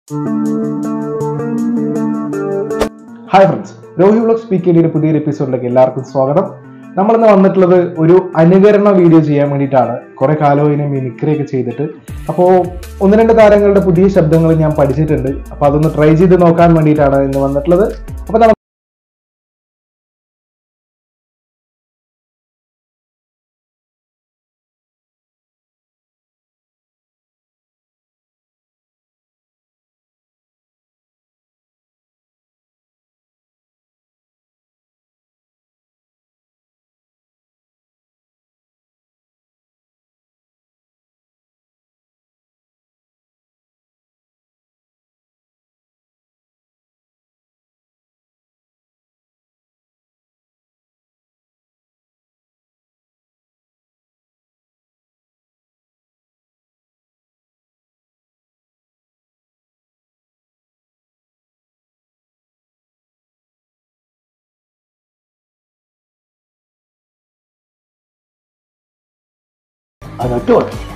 Hi friends Rohi vlog സ്പീക്കേഡിയുടെ പുതിയൊരു എപ്പിസോഡിലേക്ക് എല്ലാവർക്കും സ്വാഗതം നമ്മളിന്ന് വന്നിട്ടുള്ളത് ഒരു അനുകരണ വീഡിയോ ചെയ്യാൻ വേണ്ടിയിട്ടാണ് കുറെ കാലം ഇതിനെ മിമിക്രി ഒക്കെ ചെയ്തിട്ട് അപ്പോൾ ഒന്ന് രണ്ട് താരങ്ങളുടെ പുതിയ ശബ്ദങ്ങൾ ഞാൻ പഠിച്ചിട്ടുണ്ട് അപ്പോൾ അതൊന്ന് ട്രൈ ചെയ്ത് നോക്കാൻ വേണ്ടിയിട്ടാണ് ഇന്ന് വന്നിട്ടുള്ളത് അപ്പോൾ നമുക്ക് അതൊക്കെ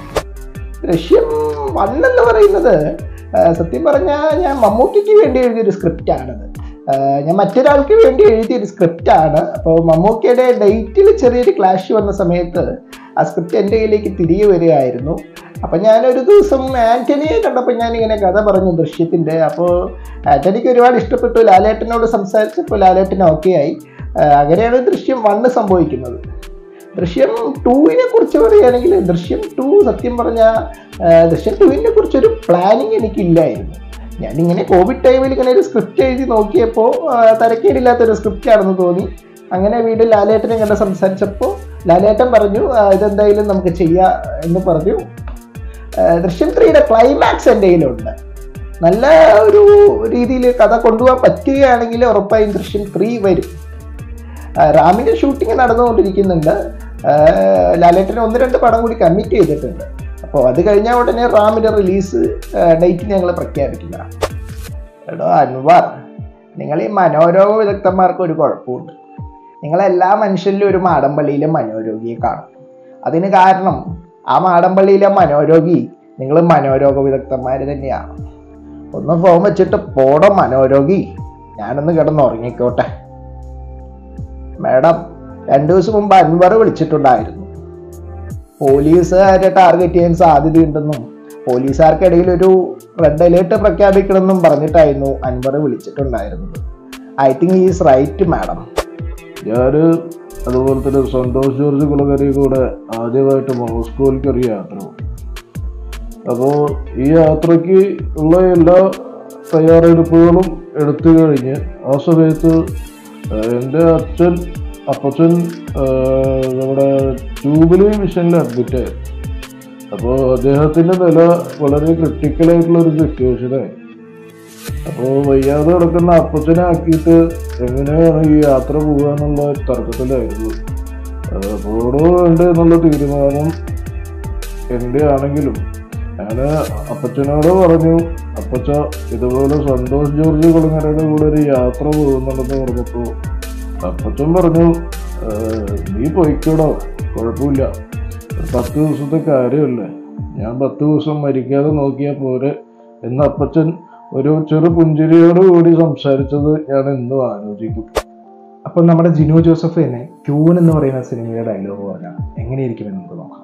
ദൃശ്യം വണ്ണെന്ന് പറയുന്നത് ആ, സത്യം പറഞ്ഞാൽ ഞാൻ മമ്മൂട്ടിക്ക് വേണ്ടി എഴുതിയൊരു സ്ക്രിപ്റ്റാണത് ആ, ഞാൻ മറ്റൊരാൾക്ക് വേണ്ടി എഴുതിയൊരു സ്ക്രിപ്റ്റാണ് അപ്പോൾ മമ്മൂക്കയുടെ ഡേറ്റിൽ ചെറിയൊരു ക്ലാഷ് വന്ന സമയത്ത് ആ സ്ക്രിപ്റ്റ് എൻ്റെ കയ്യിലേക്ക് തിരികെ വരികയായിരുന്നു അപ്പം ഞാനൊരു ദിവസം ആൻ്റണിയെ കണ്ടപ്പോൾ ഞാനിങ്ങനെ കഥ പറഞ്ഞു ദൃശ്യത്തിൻ്റെ അപ്പോൾ ആൻ്റണിക്ക് ഒരുപാട് ഇഷ്ടപ്പെട്ടു ലാലേട്ടനോട് സംസാരിച്ചപ്പോൾ ലാലേട്ടൻ ഓക്കെ ആയി ആ, അങ്ങനെയാണ് ദൃശ്യം വണ്ണ് സംഭവിക്കുന്നത് ദൃശ്യം ടൂവിനെ കുറിച്ച് പറയുകയാണെങ്കിൽ ദൃശ്യം ടു സത്യം പറഞ്ഞാൽ ദൃശ്യം ടുവിനെ കുറിച്ചൊരു പ്ലാനിങ് എനിക്കില്ലായിരുന്നു ഞാനിങ്ങനെ കോവിഡ് ടൈമിൽ ഇങ്ങനെ ഒരു സ്ക്രിപ്റ്റ് എഴുതി നോക്കിയപ്പോൾ തരക്കേടില്ലാത്തൊരു സ്ക്രിപ്റ്റ് ആണെന്ന് തോന്നി അങ്ങനെ വീട്ടിൽ ലാലേട്ടനെ കണ്ട് സംസാരിച്ചപ്പോൾ ലാലേട്ടൻ പറഞ്ഞു "ആ, ഇതെന്തായാലും നമുക്ക് ചെയ്യാം എന്ന് പറഞ്ഞു ആ, ദൃശ്യം ത്രീയുടെ ക്ലൈമാക്സ് എൻ്റെ കയ്യിലുണ്ട് നല്ല ഒരു രീതിയിൽ കഥ കൊണ്ടുപോകാൻ പറ്റുകയാണെങ്കിൽ ഉറപ്പായും ദൃശ്യം ത്രീ വരും ആ, റാമിന്റെ ഷൂട്ടിംഗ് നടന്നുകൊണ്ടിരിക്കുന്നുണ്ട് ആ, ലാലേട്ടന് ഒന്ന് രണ്ട് പടം കൂടി കമ്മിറ്റ് ചെയ്തിട്ടുണ്ട് അപ്പോൾ അത് കഴിഞ്ഞാൽ ഉടനെ റാമിന്റെ റിലീസ് ഡേറ്റ് ഞങ്ങൾ പ്രഖ്യാപിക്കില്ല എടോ അൻവർ നിങ്ങൾ ഈ മനോരോഗ വിദഗ്ധന്മാർക്ക് ഒരു കുഴപ്പമുണ്ട് നിങ്ങളെല്ലാ മനുഷ്യരിലും ഒരു മാടമ്പള്ളിയിലെ മനോരോഗിയെ കാണും അതിന് കാരണം ആ മാടമ്പള്ളിയിലെ മനോരോഗി നിങ്ങൾ മനോരോഗ വിദഗ്ധന്മാർ തന്നെയാണ് ഒന്ന് ഫോൺ വെച്ചിട്ട് പോടോ മനോരോഗി ഞാനൊന്ന് കിടന്ന് ഉറങ്ങിക്കോട്ടെ മാഡം രണ്ടു ദിവസം മുമ്പ് അൻവർ വിളിച്ചിട്ടുണ്ടായിരുന്നു പോലീസുകാരെ ടാർഗറ്റ് ചെയ്യാൻ സാധ്യതയുണ്ടെന്നും പോലീസുകാർക്കിടയിൽ ഒരു റെഡ് അലേർട്ട് പ്രഖ്യാപിക്കണമെന്നും പറഞ്ഞിട്ടായിരുന്നു അൻവർ വിളിച്ചിട്ടുണ്ടായിരുന്നത് I think is right madam ഞാൻ അതുപോലെ തന്നെ സന്തോഷ് ജോർജ് കുളകരി കൂടെ ആദ്യമായിട്ട് മോസ്കോയിലേക്ക് ഒരു യാത്ര പോകും അപ്പോൾ ഈ യാത്രയ്ക്ക് ഉള്ള എല്ലാ തയ്യാറെടുപ്പുകളും എടുത്തു കഴിഞ്ഞ് ആ സമയത്ത് ഏഹ്, എൻ്റെ അച്ഛൻ അപ്പച്ചൻ ഏഹ്, നമ്മുടെ ട്യൂബിലി മിഷനിൽ അഡ്മിറ്റായിരുന്നു അപ്പോൾ അദ്ദേഹത്തിൻ്റെ നില വളരെ ക്രിട്ടിക്കലായിട്ടുള്ള ഒരു സിറ്റുവേഷനായി അപ്പോൾ വയ്യാതെ കിടക്കുന്ന അപ്പച്ചനെ ആക്കിയിട്ട് എങ്ങനെയാണ് ഈ യാത്ര പോകുക എന്നുള്ള തർക്കത്തിലായിരുന്നു ഏഹ് പോണോ വേണ്ട എന്നുള്ള തീരുമാനം എൻ്റെ ആണെങ്കിലും ഞാൻ അപ്പച്ചനോട് പറഞ്ഞു അപ്പച്ച ഇതുപോലെ സന്തോഷ് ജോർജ് കുളങ്ങരയുടെ കൂടെ ഒരു യാത്ര പോകുന്നുണ്ടെന്ന് പറഞ്ഞപ്പോൾ അപ്പച്ചൻ പറഞ്ഞു "ഏഹ് നീ പോയിക്കോടോ കുഴപ്പമില്ല ഒരു പത്ത് ദിവസത്തെ കാര്യമല്ലേ ഞാൻ പത്ത് ദിവസം മരിക്കാതെ നോക്കിയാൽ പോരെ എന്ന് അപ്പച്ചൻ ഒരു ചെറു പുഞ്ചിരിയോട് കൂടി സംസാരിച്ചത് ഞാൻ എന്നും ആലോചിക്കും അപ്പോൾ നമ്മുടെ ജിനു ജോസഫ് തന്നെ ക്യൂൻ എന്ന് പറയുന്ന സിനിമയുടെ ഡയലോഗ് പറഞ്ഞാൽ എങ്ങനെയിരിക്കുമെന്ന് നമുക്ക് നോക്കാം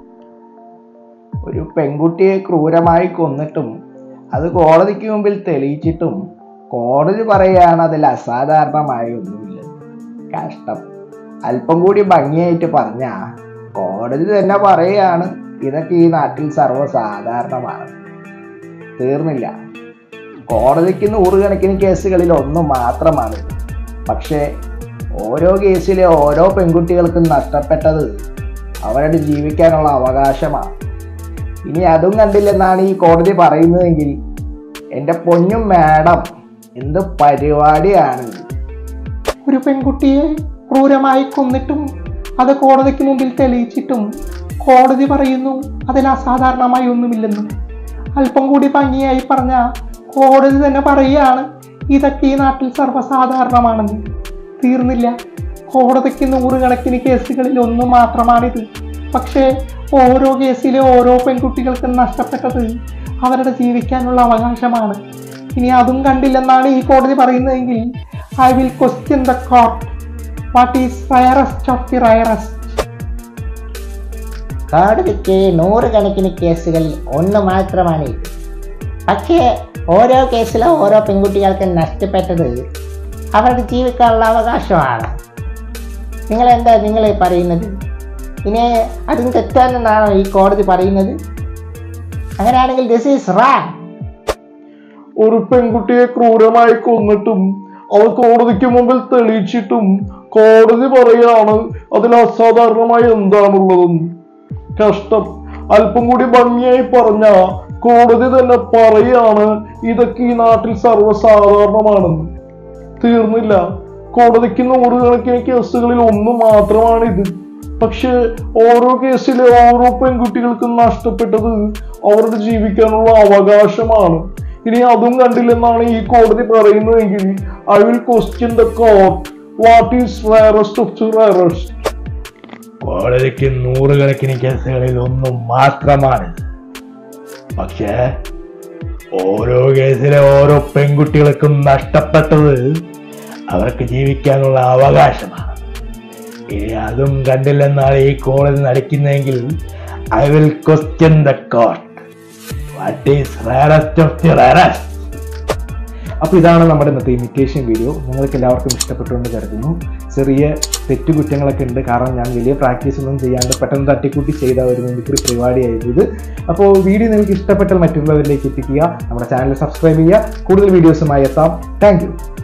ഒരു പെൺകുട്ടിയെ ക്രൂരമായി കൊന്നിട്ടും അത് കോടതിക്ക് മുമ്പിൽ തെളിയിച്ചിട്ടും കോടതി പറയുകയാണ് അതിൽ അസാധാരണമായ ഒന്നുമില്ല കഷ്ടം അല്പം കൂടി ഭംഗിയായിട്ട് പറഞ്ഞ കോടതി തന്നെ പറയുകയാണ് ഇതൊക്കെ ഈ നാട്ടിൽ സർവ്വസാധാരണമാണ് തീർന്നില്ല കോടതിക്ക് നൂറുകണക്കിന് കേസുകളിൽ ഒന്ന് മാത്രമാണിത് പക്ഷേ ഓരോ കേസിലെ ഓരോ പെൺകുട്ടികൾക്കും നഷ്ടപ്പെട്ടത് അവരുടെ ജീവിക്കാനുള്ള അവകാശമാണ് ഇനി അതും കണ്ടില്ലെന്നാണ് ഈ കോടതി പറയുന്നതെങ്കിൽ എൻ്റെ പൊന്നും മാഡം എന്ത് പരിപാടിയാണ് ഇത്? ഒരു പെൺകുട്ടിയെ ക്രൂരമായി കൊന്നിട്ടും അത് കോടതിക്ക് മുമ്പിൽ തെളിയിച്ചിട്ടും കോടതി പറയുന്നു അതിൽ അസാധാരണമായി ഒന്നുമില്ലെന്നും അല്പം കൂടി ഭംഗിയായി പറഞ്ഞ കോടതി തന്നെ പറയുകയാണ് ഇതൊക്കെ ഈ നാട്ടിൽ സർവ്വസാധാരണമാണെന്ന് തീർന്നില്ല കോടതിക്ക് നൂറുകണക്കിന് കേസുകളിൽ ഒന്ന് മാത്രമാണിത് പക്ഷേ ഓരോ കേസിലെ ഓരോ പെൺകുട്ടികൾക്കും നഷ്ടപ്പെട്ടത് അവരുടെ ജീവിക്കാനുള്ള അവകാശമാണ് ഇനി അതും കണ്ടില്ലെന്നാണ് ഈ കോടതി പറയുന്നതെങ്കിൽ I will question the court what is rarest of the rarest കോടതിക്ക് നൂറുകണക്കിന് കേസുകളിൽ ഒന്ന് മാത്രമാണ് ഇത് പക്ഷേ ഓരോ കേസിലും ഓരോ പെൺകുട്ടികൾക്ക് നഷ്ടപ്പെട്ടത് അവർക്ക് ജീവിക്കാനുള്ള അവകാശമാണ് നിങ്ങൾ എന്താ നിങ്ങൾ പറയുന്നത് ഇനി അതും തെറ്റാണെന്നാണോ ഈ കോടതി പറയുന്നത് അങ്ങനെയാണെങ്കിൽ ദിസ് ഈസ് റാങ് ഒരു പെൺകുട്ടിയെ ക്രൂരമായി കൊന്നിട്ടും അവൾ കോടതിക്ക് മുമ്പിൽ തെളിയിച്ചിട്ടും കോടതി പറയാണ് അതിൽ അസാധാരണമായി എന്താണുള്ളതെന്ന് കഷ്ടം അല്പം കൂടി ഭംഗിയായി പറഞ്ഞ കോടതി തന്നെ പറയാണ് ഇതൊക്കെ ഈ നാട്ടിൽ സർവ്വസാധാരണമാണെന്ന് തീർന്നില്ല കോടതിക്ക് നൂറുകണക്കിന് കേസുകളിൽ ഒന്ന് മാത്രമാണ് ഇത് പക്ഷെ ഓരോ കേസിലെ ഓരോ പെൺകുട്ടികൾക്കും നഷ്ടപ്പെട്ടത് അവരുടെ ജീവിക്കാനുള്ള അവകാശമാണ് ഇനി അതും കണ്ടില്ലെന്നാണ് ഈ കോടതി പറയുന്നതെങ്കിൽ I will question the court what is rarest of the rarest കോടതിക്ക് നൂറുകണക്കിന് കേസുകളിൽ ഒന്നും മാത്രമാണ് പക്ഷേ ഓരോ കേസിലെ ഓരോ പെൺകുട്ടികൾക്കും നഷ്ടപ്പെട്ടത് അവർക്ക് ജീവിക്കാനുള്ള അവകാശമാണ് ഇനി അതും കണ്ടില്ലെന്നാണ് ഈ കോടതി നടിക്കുന്നതെങ്കിൽ I will question the court what is rarest of the rarest അപ്പോൾ ഇതാണ് നമ്മുടെ ഇന്നത്തെ ഇമിറ്റേഷൻ വീഡിയോ നിങ്ങൾക്ക് എല്ലാവർക്കും ഇഷ്ടപ്പെട്ടുകൊണ്ട് കരുതുന്നു ചെറിയ തെറ്റുകുറ്റങ്ങളൊക്കെ ഉണ്ട് കാരണം ഞാൻ വലിയ പ്രാക്ടീസ് ഒന്നും ചെയ്യാണ്ട് പെട്ടെന്ന് തട്ടിക്കൂട്ടി ചെയ്ത ഒരു മിമിക്രി പരിപാടിയായിരുന്നു ഇത് അപ്പോൾ വീഡിയോ നിങ്ങൾക്ക് ഇഷ്ടപ്പെട്ടാൽ മറ്റുള്ളവരിലേക്ക് എത്തിക്കുക നമ്മുടെ ചാനൽ സബ്സ്ക്രൈബ് ചെയ്യുക കൂടുതൽ വീഡിയോസുമായി എത്താം താങ്ക്